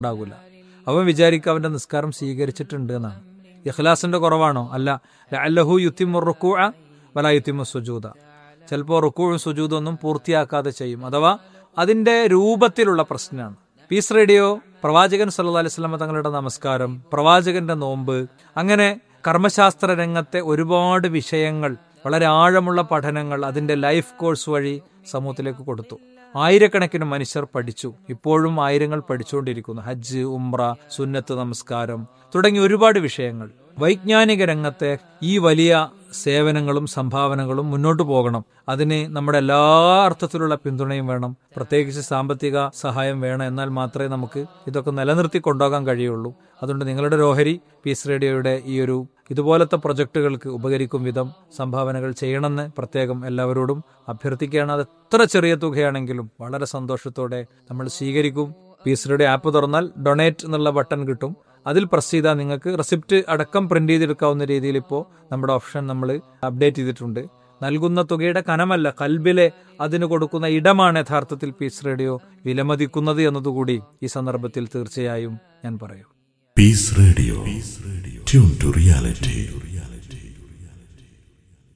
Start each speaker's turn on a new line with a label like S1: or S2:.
S1: ഉണ്ടാകൂല അവൻ വിചാരിക്കുക അവന്റെ നിസ്കാരം സ്വീകരിച്ചിട്ടുണ്ട് എന്നാണ് ഇഖ്ലാസിന്റെ കുറവാണോ അല്ല അല്ലഹു യുത്തിമു റുക്കൂ വല യുത്തിമു സുജൂദ ചിലപ്പോൾ റുക്കൂഴും സുജൂദും ഒന്നും പൂർത്തിയാക്കാതെ ചെയ്യും അഥവാ അതിന്റെ രൂപത്തിലുള്ള പ്രശ്നമാണ് പീസ് റേഡിയോ പ്രവാചകൻ സല്ലല്ലാഹു അലൈഹി വസല്ലമ തങ്ങളുടെ നമസ്കാരം പ്രവാചകന്റെ നോമ്പ് അങ്ങനെ കർമ്മശാസ്ത്ര രംഗത്തെ ഒരുപാട് വിഷയങ്ങൾ വളരെ ആഴമുള്ള പഠനങ്ങൾ അതിന്റെ ലൈഫ് കോഴ്സ് വഴി സമൂഹത്തിലേക്ക് കൊടുത്തു ആയിരക്കണക്കിന് മനുഷ്യർ പഠിച്ചു ഇപ്പോഴും ആയിരങ്ങൾ പഠിച്ചുകൊണ്ടിരിക്കുന്നു ഹജ്ജ് ഉംറ സുന്നത്ത് നമസ്കാരം തുടങ്ങി ഒരുപാട് വിഷയങ്ങൾ വൈജ്ഞാനിക രംഗത്തെ ഈ വലിയ സേവനങ്ങളും സംഭാവനകളും മുന്നോട്ട് പോകണം അതിന് നമ്മുടെ എല്ലാ അർത്ഥത്തിലുള്ള പിന്തുണയും വേണം പ്രത്യേകിച്ച് സാമ്പത്തിക സഹായം വേണം എന്നാൽ മാത്രമേ നമുക്ക് ഇതൊക്കെ നിലനിർത്തി കൊണ്ടുപോകാൻ കഴിയുള്ളൂ അതുകൊണ്ട് നിങ്ങളുടെ ഒരു ഓഹരി പീസ് റേഡിയോയുടെ ഈ ഒരു ഇതുപോലത്തെ പ്രൊജക്ടുകൾക്ക് ഉപകരിക്കും വിധം സംഭാവനകൾ ചെയ്യണമെന്ന് പ്രത്യേകം എല്ലാവരോടും അഭ്യർത്ഥിക്കുകയാണ് അത് എത്ര ചെറിയ തുകയാണെങ്കിലും വളരെ സന്തോഷത്തോടെ നമ്മൾ സ്വീകരിക്കും പീസ് റേഡിയോ ആപ്പ് തുറന്നാൽ ഡൊണേറ്റ് എന്നുള്ള ബട്ടൺ കിട്ടും അതിൽ പ്രസ് ചെയ്താൽ നിങ്ങൾക്ക് റെസിപ്റ്റ് അടക്കം പ്രിന്റ് ചെയ്തെടുക്കാവുന്ന രീതിയിൽ ഇപ്പോൾ നമ്മുടെ ഓപ്ഷൻ നമ്മൾ അപ്ഡേറ്റ് ചെയ്തിട്ടുണ്ട് നൽകുന്ന തുകയുടെ കനമല്ല കൽബിലെ അതിന് കൊടുക്കുന്ന ഇടമാണ് യഥാർത്ഥത്തിൽ പീസ് റേഡിയോ വിലമതിക്കുന്നത് എന്നതുകൂടി ഈ സന്ദർഭത്തിൽ തീർച്ചയായും ഞാൻ പറയും
S2: Peace Radio. Tune to reality.